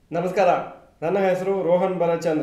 ನಮಸ್ಕಾರ ನನ್ನ ಹೆಸರು ರೋಹನ್ ಭರಚಂದ್ರ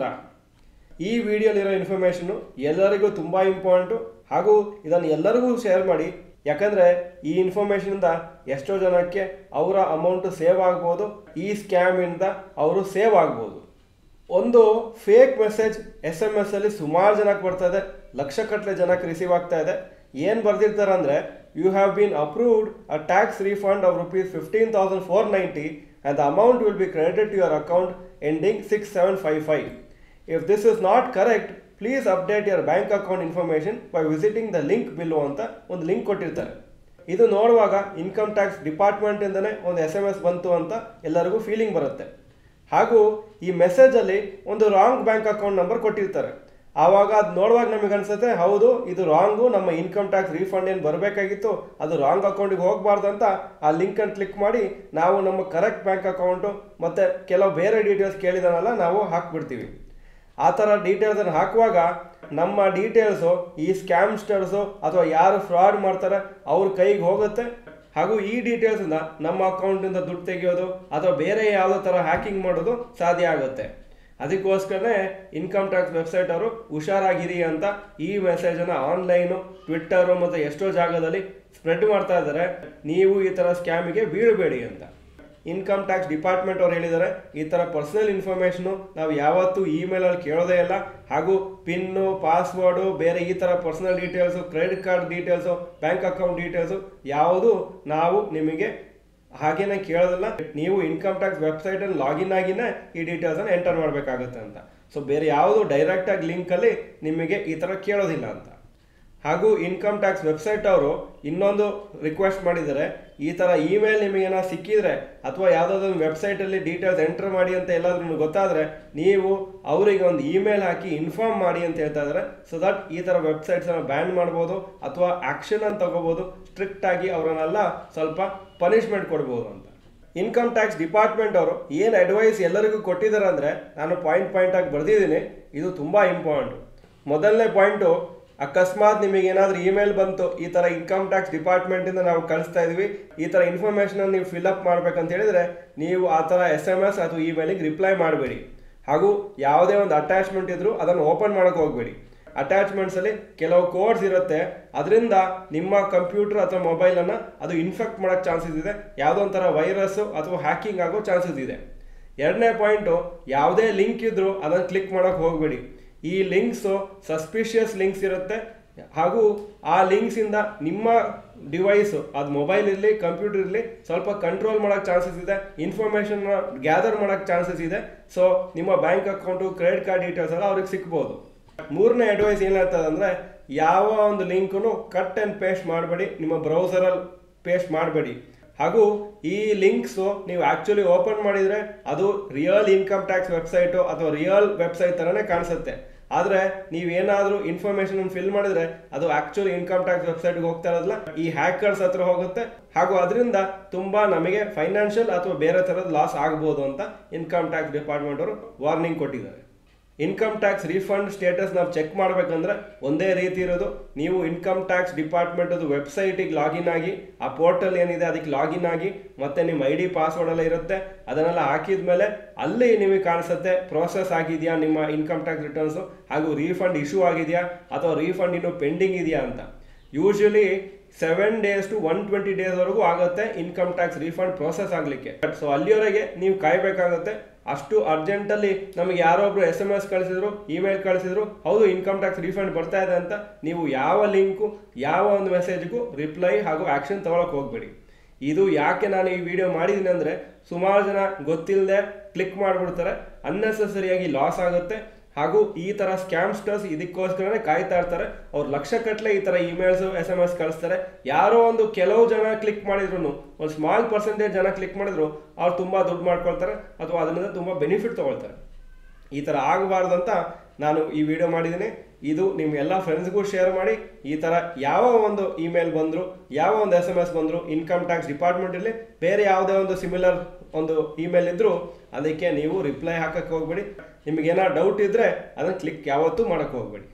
ಈ ವಿಡಿಯೋಲಿರೋ ಇನ್ಫಾರ್ಮೇಷನ್ನು ಎಲ್ಲರಿಗೂ ತುಂಬ ಇಂಪಾರ್ಟೆಂಟು ಹಾಗೂ ಇದನ್ನು ಎಲ್ಲರಿಗೂ ಶೇರ್ ಮಾಡಿ ಯಾಕಂದರೆ ಈ ಇನ್ಫಾರ್ಮೇಷನಿಂದ ಎಷ್ಟೋ ಜನಕ್ಕೆ ಅವರ ಅಮೌಂಟು ಸೇವ್ ಆಗ್ಬೋದು ಈ ಸ್ಕ್ಯಾಮಿಂದ ಅವರು ಸೇವ್ ಆಗ್ಬೋದು ಒಂದು fake message S M S ಅಲ್ಲಿ ಸುಮಾರು ಜನಕ್ಕೆ ಬರ್ತಾ ಇದೆ ಲಕ್ಷಗಟ್ಟಲೆ ಜನಕ್ಕೆ ರಿಸೀವ್ ಆಗ್ತಾ ಇದೆ ಏನು ಬರ್ದಿರ್ತಾರೆ ಅಂದರೆ you have been approved a tax refund of rupees fifteen thousand four ninety and the amount will be credited to your account ending six seven five five if this is not correct please update your bank account information by visiting the link ಬಿಲ್ಲು ಅಂತ ಒಂದು link ಕೊಟ್ಟಿರ್ತಾರೆ ಇದು ನೋಡುವಾಗ income tax ಡಿಪಾರ್ಟ್ಮೆಂಟಿಂದನೇ ಒಂದು S M S ಬಂತು ಅಂತ ಎಲ್ಲರಿಗೂ ಫೀಲಿಂಗ್ ಬರುತ್ತೆ ಹಾಗೂ ಈ ಮೆಸೇಜಲ್ಲಿ ಒಂದು ರಾಂಗ್ ಬ್ಯಾಂಕ್ ಅಕೌಂಟ್ ನಂಬರ್ ಕೊಟ್ಟಿರ್ತಾರೆ ಆವಾಗ ಅದು ನೋಡುವಾಗ ನಮಗೆ ಅನ್ಸುತ್ತೆ ಹೌದು ಇದು ರಾಂಗು ನಮ್ಮ ಇನ್ಕಮ್ ಟ್ಯಾಕ್ಸ್ ರೀಫಂಡ್ ಏನು ಬರಬೇಕಾಗಿತ್ತು ಅದು ರಾಂಗ್ ಅಕೌಂಟಿಗೆ ಹೋಗಬಾರ್ದು ಅಂತ ಆ ಲಿಂಕನ್ನು ಕ್ಲಿಕ್ ಮಾಡಿ ನಾವು ನಮ್ಮ ಕರೆಕ್ಟ್ ಬ್ಯಾಂಕ್ ಅಕೌಂಟು ಮತ್ತು ಕೆಲವು ಬೇರೆ ಡೀಟೇಲ್ಸ್ ಕೇಳಿದಾನಲ್ಲ ನಾವು ಹಾಕ್ಬಿಡ್ತೀವಿ ಆ ಥರ ಡೀಟೇಲ್ಸನ್ನು ಹಾಕುವಾಗ ನಮ್ಮ ಡೀಟೇಲ್ಸು ಈ ಸ್ಕ್ಯಾಮ್ಸ್ಟರ್ಸು ಅಥವಾ ಯಾರು ಫ್ರಾಡ್ ಮಾಡ್ತಾರೆ ಅವ್ರ ಕೈಗೆ ಹೋಗುತ್ತೆ ಹಾಗೂ ಈ ಡೀಟೇಲ್ಸಿಂದ ನಮ್ಮ ಅಕೌಂಟಿಂದ ದುಡ್ಡು ತೆಗೆಯೋದು ಅಥವಾ ಬೇರೆ ಯಾವುದೋ ಥರ ಹ್ಯಾಕಿಂಗ್ ಮಾಡೋದು ಸಾಧ್ಯ ಆಗುತ್ತೆ ಅದಕ್ಕೋಸ್ಕರನೇ ಇನ್ಕಮ್ ಟ್ಯಾಕ್ಸ್ ವೆಬ್ಸೈಟ್ ಅವರು ಹುಷಾರಾಗಿರಿ ಅಂತ ಈ ಮೆಸೇಜನ್ನು ಆನ್ಲೈನು ಟ್ವಿಟ್ಟರು ಮತ್ತು ಎಷ್ಟೋ ಜಾಗದಲ್ಲಿ ಸ್ಪ್ರೆಡ್ ಮಾಡ್ತಾ ಇದ್ದಾರೆ ನೀವು ಈ ಥರ ಸ್ಕ್ಯಾಮಿಗೆ ಬೀಳಬೇಡಿ ಅಂತ ಇನ್ಕಮ್ ಟ್ಯಾಕ್ಸ್ ಡಿಪಾರ್ಟ್ಮೆಂಟ್ ಅವ್ರು ಹೇಳಿದ್ದಾರೆ ಈ ಥರ ಪರ್ಸನಲ್ ಇನ್ಫಾರ್ಮೇಷನು ನಾವು ಯಾವತ್ತೂ ಇಮೇಲಲ್ಲಿ ಕೇಳೋದೇ ಇಲ್ಲ ಹಾಗೂ ಪಿನ್ನು ಪಾಸ್ವರ್ಡು ಬೇರೆ ಈ ಥರ personal details credit card details bank account details ಯಾವುದು ನಾವು ನಿಮಗೆ ಹಾಗೇನೆ ಕೇಳೋದಿಲ್ಲ ನೀವು ಇನ್ಕಮ್ ಟ್ಯಾಕ್ಸ್ ವೆಬ್ಸೈಟಲ್ಲಿ ಲಾಗಿನ್ ಆಗಿನೇ ಈ ಡೀಟೇಲ್ಸನ್ನು ಎಂಟರ್ ಮಾಡಬೇಕಾಗುತ್ತೆ ಅಂತ ಸೊ ಬೇರೆ ಯಾವುದು ಡೈರೆಕ್ಟಾಗಿ ಲಿಂಕಲ್ಲಿ ನಿಮಗೆ ಈ ಥರ ಕೇಳೋದಿಲ್ಲ ಅಂತ ಹಾಗೂ ಇನ್ಕಮ್ ಟ್ಯಾಕ್ಸ್ ವೆಬ್ಸೈಟ್ ಅವರು ಇನ್ನೊಂದು ರಿಕ್ವೆಸ್ಟ್ ಮಾಡಿದ್ದಾರೆ ಈ ಥರ ಇಮೇಲ್ ನಿಮಗೇನೋ ಸಿಕ್ಕಿದ್ರೆ ಅಥವಾ ಯಾವುದಾದ್ರು ಒಂದು ವೆಬ್ಸೈಟಲ್ಲಿ ಡೀಟೇಲ್ಸ್ ಎಂಟರ್ ಮಾಡಿ ಅಂತ ಎಲ್ಲಾದ್ರೂ ಗೊತ್ತಾದರೆ ನೀವು ಅವರಿಗೆ ಒಂದು ಇಮೇಲ್ ಹಾಕಿ ಇನ್ಫಾರ್ಮ್ ಮಾಡಿ ಅಂತ ಹೇಳ್ತಾ ಇದ್ದಾರೆ ಸೊ ದಟ್ ಈ ಥರ ವೆಬ್ಸೈಟ್ಸನ್ನು ಬ್ಯಾನ್ ಮಾಡ್ಬೋದು ಅಥವಾ ಆ್ಯಕ್ಷನ್ ಅಂತ ತಗೋಬೋದು ಸ್ಟ್ರಿಕ್ಟ್ ಆಗಿ ಅವರನ್ನೆಲ್ಲ ಸ್ವಲ್ಪ ಪನಿಷ್ಮೆಂಟ್ ಕೊಡ್ಬೋದು ಅಂತ ಇನ್ಕಮ್ ಟ್ಯಾಕ್ಸ್ ಡಿಪಾರ್ಟ್ಮೆಂಟ್ ಅವರು ಏನು ಅಡ್ವೈಸ್ ಎಲ್ಲರಿಗೂ ಕೊಟ್ಟಿದ್ದಾರೆ ಅಂದರೆ ನಾನು ಪಾಯಿಂಟ್ ಪಾಯಿಂಟಾಗಿ ಬರೆದಿದ್ದೀನಿ ಇದು ತುಂಬ ಇಂಪಾರ್ಟೆಂಟು ಮೊದಲನೇ ಪಾಯಿಂಟು ಅಕಸ್ಮಾತ್ ನಿಮಗೆ ಏನಾದರೂ ಇಮೇಲ್ ಬಂತು ಈ ಥರ ಇನ್ಕಮ್ ಟ್ಯಾಕ್ಸ್ ಡಿಪಾರ್ಟ್ಮೆಂಟಿಂದ ನಾವು ಕಳಿಸ್ತಾ ಇದೀವಿ ಈ ಥರ ಇನ್ಫಾರ್ಮೇಷನ್ ನೀವು ಫಿಲ್ಅಪ್ ಮಾಡ್ಬೇಕಂತ ಹೇಳಿದ್ರೆ ನೀವು ಆ ಥರ ಎಸ್ ಎಮ್ ಎಸ್ ಅಥವಾ ಇಮೇಲಿಗೆ ರಿಪ್ಲೈ ಮಾಡಬೇಡಿ ಹಾಗೂ ಯಾವುದೇ ಒಂದು ಅಟ್ಯಾಚ್ಮೆಂಟ್ ಇದ್ರೂ ಅದನ್ನು ಓಪನ್ ಮಾಡೋಕೆ ಹೋಗಬೇಡಿ ಅಟ್ಯಾಚ್ಮೆಂಟ್ಸಲ್ಲಿ ಕೆಲವು ಕೋಡ್ಸ್ ಇರುತ್ತೆ ಅದರಿಂದ ನಿಮ್ಮ ಕಂಪ್ಯೂಟರ್ ಅಥವಾ ಮೊಬೈಲನ್ನು ಅದು ಇನ್ಫೆಕ್ಟ್ ಮಾಡೋಕ್ಕೆ ಚಾನ್ಸಸ್ ಇದೆ ಯಾವುದೋ ಒಂಥರ ವೈರಸ್ಸು ಅಥವಾ ಹ್ಯಾಕಿಂಗ್ ಆಗೋ ಚಾನ್ಸಸ್ ಇದೆ ಎರಡನೇ ಪಾಯಿಂಟು ಯಾವುದೇ ಲಿಂಕ್ ಇದ್ರೂ ಅದನ್ನು ಕ್ಲಿಕ್ ಮಾಡೋಕೆ ಹೋಗಬೇಡಿ ಈ ಲಿಂಕ್ಸು ಸಸ್ಪಿಷಿಯಸ್ ಲಿಂಕ್ಸ್ ಇರುತ್ತೆ ಹಾಗೂ ಆ ಲಿಂಕ್ಸಿಂದ ನಿಮ್ಮ ಡಿವೈಸು ಅದು ಮೊಬೈಲ್ ಇರಲಿ ಕಂಪ್ಯೂಟರ್ ಇರಲಿ ಸ್ವಲ್ಪ ಕಂಟ್ರೋಲ್ ಮಾಡೋಕ್ಕೆ ಚಾನ್ಸಸ್ ಇದೆ ಇನ್ಫಾರ್ಮೇಷನ್ನ ಗ್ಯಾದರ್ ಮಾಡೋಕ್ಕೆ ಚಾನ್ಸಸ್ ಇದೆ ಸೊ ನಿಮ್ಮ bank account credit card details ಎಲ್ಲ ಅವ್ರಿಗೆ ಸಿಗ್ಬೋದು ಮೂರನೇ ಅಡ್ವೈಸ್ ಏನಾಗ್ತದೆ ಅಂದರೆ ಯಾವ ಒಂದು ಲಿಂಕನ್ನು ಕಟ್ ಆ್ಯಂಡ್ ಪೇಸ್ಟ್ ಮಾಡಬೇಡಿ ನಿಮ್ಮ ಬ್ರೌಸರಲ್ಲಿ ಪೇಸ್ಟ್ ಮಾಡಬೇಡಿ ಹಾಗೂ ಈ ಲಿಂಕ್ಸು ನೀವು ಆ್ಯಕ್ಚುಲಿ ಓಪನ್ ಮಾಡಿದರೆ ಅದು ರಿಯಲ್ ಇನ್ಕಮ್ ಟ್ಯಾಕ್ಸ್ ವೆಬ್ಸೈಟು ಅಥವಾ ರಿಯಲ್ ವೆಬ್ಸೈಟ್ ಥರನೇ ಕಾಣಿಸುತ್ತೆ ಆದರೆ ನೀವೇನಾದರೂ ಇನ್ಫಾರ್ಮೇಷನ್ ಫಿಲ್ ಮಾಡಿದ್ರೆ ಅದು ಆ್ಯಕ್ಚುಲಿ ಇನ್ಕಮ್ ಟ್ಯಾಕ್ಸ್ ವೆಬ್ಸೈಟ್ಗೆ ಹೋಗ್ತಾ ಇರೋದಿಲ್ಲ ಈ ಹ್ಯಾಕರ್ಸ್ ಹತ್ರ ಹೋಗುತ್ತೆ ಹಾಗೂ ಅದರಿಂದ ತುಂಬ ನಮಗೆ ಫೈನಾನ್ಷಿಯಲ್ ಅಥವಾ ಬೇರೆ ಥರದ ಲಾಸ್ ಆಗ್ಬೋದು ಅಂತ ಇನ್ಕಮ್ ಟ್ಯಾಕ್ಸ್ ಡಿಪಾರ್ಟ್ಮೆಂಟ್ ಅವರು ವಾರ್ನಿಂಗ್ ಕೊಟ್ಟಿದ್ದಾರೆ ಇನ್ಕಮ್ ಟ್ಯಾಕ್ಸ್ ರೀಫಂಡ್ ಸ್ಟೇಟಸ್ ನಾವು ಚೆಕ್ ಮಾಡಬೇಕಂದ್ರೆ ಒಂದೇ ರೀತಿ ಇರೋದು ನೀವು ಇನ್ಕಮ್ ಟ್ಯಾಕ್ಸ್ ಡಿಪಾರ್ಟ್ಮೆಂಟದು ವೆಬ್ಸೈಟಿಗೆ ಲಾಗಿನ್ ಆಗಿ ಆ ಪೋರ್ಟಲ್ ಏನಿದೆ ಅದಕ್ಕೆ ಲಾಗಿನ್ ಆಗಿ ಮತ್ತೆ ನಿಮ್ಮ ಐ ಡಿ ಪಾಸ್ವರ್ಡ್ ಎಲ್ಲ ಇರುತ್ತೆ ಅದನ್ನೆಲ್ಲ ಹಾಕಿದ ಮೇಲೆ ಅಲ್ಲಿ ನಿಮಗೆ ಕಾಣಿಸುತ್ತೆ ಪ್ರೋಸೆಸ್ ಆಗಿದೆಯಾ ನಿಮ್ಮ ಇನ್ಕಮ್ ಟ್ಯಾಕ್ಸ್ ರಿಟರ್ನ್ಸು ಹಾಗೂ ರೀಫಂಡ್ ಇಶ್ಯೂ ಆಗಿದೆಯಾ ಅಥವಾ ರೀಫಂಡ್ ಇನ್ನೂ ಪೆಂಡಿಂಗ್ ಇದೆಯಾ ಅಂತ usually seven days to one twenty ಡೇಸ್ವರೆಗೂ ಆಗುತ್ತೆ ಇನ್ಕಮ್ ಟ್ಯಾಕ್ಸ್ ರೀಫಂಡ್ ಪ್ರೋಸೆಸ್ ಆಗಲಿಕ್ಕೆ ಸೊ ಅಲ್ಲಿವರೆಗೆ ನೀವು ಕಾಯಬೇಕಾಗುತ್ತೆ ಅಷ್ಟು ಅರ್ಜೆಂಟಲ್ಲಿ ನಮಗೆ ಯಾರೊಬ್ರು ಎಸ್ ಎಮ್ ಎಸ್ ಕಳಿಸಿದ್ರು ಇಮೇಲ್ ಕಳಿಸಿದ್ರು ಹೌದು ಇನ್ಕಮ್ ಟ್ಯಾಕ್ಸ್ ರೀಫಂಡ್ ಬರ್ತಾ ಇದೆ ಅಂತ ನೀವು ಯಾವ ಲಿಂಕು ಯಾವ ಒಂದು ಮೆಸೇಜ್ಗೂ ರಿಪ್ಲೈ ಹಾಗೂ ಆ್ಯಕ್ಷನ್ ತೊಗೊಳಕ್ಕೆ ಹೋಗಬೇಡಿ ಇದು ಯಾಕೆ ನಾನು ಈ ವಿಡಿಯೋ ಮಾಡಿದ್ದೀನಿ ಅಂದರೆ ಸುಮಾರು ಜನ ಗೊತ್ತಿಲ್ಲದೆ ಕ್ಲಿಕ್ ಮಾಡಿಬಿಡ್ತಾರೆ ಅನ್ನೆಸೆಸರಿಯಾಗಿ ಲಾಸ್ ಆಗುತ್ತೆ ಹಾಗೂ ಈ ಥರ ಸ್ಕ್ಯಾಮ್ಸ್ಟರ್ಸ್ ಇದಕ್ಕೋಸ್ಕರನೇ ಕಾಯ್ತಾ ಇರ್ತಾರೆ ಅವ್ರು ಲಕ್ಷಗಟ್ಟಲೆ ಈ ಥರ ಇಮೇಲ್ಸು ಎಸ್ ಎಮ್ ಎಸ್ ಕಳಿಸ್ತಾರೆ ಯಾರೋ ಒಂದು ಕೆಲವು ಜನ ಕ್ಲಿಕ್ ಮಾಡಿದ್ರು ಒಂದು ಸ್ಮಾಲ್ ಪರ್ಸೆಂಟೇಜ್ ಜನ ಕ್ಲಿಕ್ ಮಾಡಿದ್ರು ಅವ್ರು ತುಂಬ ದುಡ್ಡು ಮಾಡ್ಕೊಳ್ತಾರೆ ಅಥವಾ ಅದರಿಂದ ತುಂಬ ಬೆನಿಫಿಟ್ ತೊಗೊಳ್ತಾರೆ ಈ ಥರ ಆಗಬಾರ್ದು ಅಂತ ನಾನು ಈ ವಿಡಿಯೋ ಮಾಡಿದ್ದೀನಿ ಇದು ನಿಮ್ಮ ಎಲ್ಲ ಫ್ರೆಂಡ್ಸ್ಗೂ ಶೇರ್ ಮಾಡಿ ಈ ಥರ ಯಾವ ಒಂದು ಇಮೇಲ್ ಬಂದರು ಯಾವ ಒಂದು ಎಸ್ ಎಮ್ ಎಸ್ ಬಂದರು ಇನ್ಕಮ್ ಟ್ಯಾಕ್ಸ್ ಡಿಪಾರ್ಟ್ಮೆಂಟಲ್ಲಿ ಬೇರೆ ಯಾವುದೇ ಒಂದು ಸಿಮಿಲರ್ ಒಂದು ಇಮೇಲ್ ಇದ್ದರೂ ಅದಕ್ಕೆ ನೀವು ರಿಪ್ಲೈ ಹಾಕಕ್ಕೆ ಹೋಗ್ಬೇಡಿ ನಿಮಗೇನಾದ್ರು ಡೌಟ್ ಇದ್ದರೆ ಅದನ್ನು ಕ್ಲಿಕ್ ಯಾವತ್ತೂ ಮಾಡೋಕ್ಕೆ ಹೋಗ್ಬೇಡಿ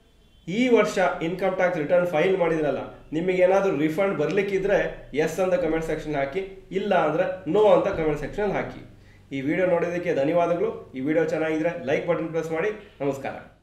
ಈ ವರ್ಷ ಇನ್ಕಮ್ ಟ್ಯಾಕ್ಸ್ ರಿಟರ್ನ್ ಫೈಲ್ ಮಾಡಿದ್ರಲ್ಲ ನಿಮಗೇನಾದರೂ ರಿಫಂಡ್ ಬರಲಿಕ್ಕಿದ್ರೆ ಎಸ್ ಅಂತ ಕಮೆಂಟ್ ಸೆಕ್ಷನ್ ಹಾಕಿ ಇಲ್ಲ ಅಂದರೆ ನೋ ಅಂತ ಕಮೆಂಟ್ ಸೆಕ್ಷನ್ ಹಾಕಿ ಈ ವಿಡಿಯೋ ನೋಡೋದಕ್ಕೆ ಧನ್ಯವಾದಗಳು ಈ ವಿಡಿಯೋ ಚೆನ್ನಾಗಿದ್ರೆ ಲೈಕ್ ಬಟನ್ ಪ್ರೆಸ್ ಮಾಡಿ ನಮಸ್ಕಾರ